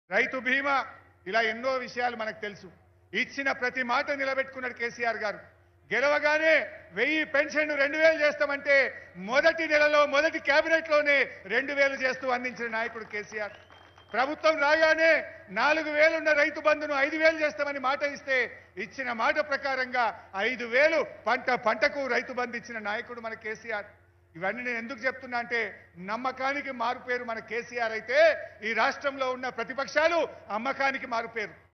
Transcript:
రైతు బీమా ఇలా ఎన్నో విషయాలు మనకు తెలుసు ఇచ్చిన ప్రతి మాట నిలబెట్టుకున్నాడు కేసీఆర్ గారు గెలవగానే వెయ్యి పెన్షన్ రెండు వేలు చేస్తామంటే మొదటి నెలలో మొదటి కేబినెట్లోనే రెండు వేలు చేస్తూ అందించిన నాయకుడు కేసీఆర్ ప్రభుత్వం రాగానే నాలుగు వేలున్న రైతు బంధును ఐదు వేలు చేస్తామని మాట ఇస్తే ఇచ్చిన మాట ప్రకారంగా ఐదు వేలు పంట పంటకు రైతు బంధు ఇచ్చిన నాయకుడు మన కేసీఆర్ ఇవన్నీ నేను ఎందుకు చెప్తున్నా అంటే నమ్మకానికి మారుపేరు మన కేసీఆర్ అయితే ఈ రాష్ట్రంలో ఉన్న ప్రతిపక్షాలు అమ్మకానికి మారుపేరు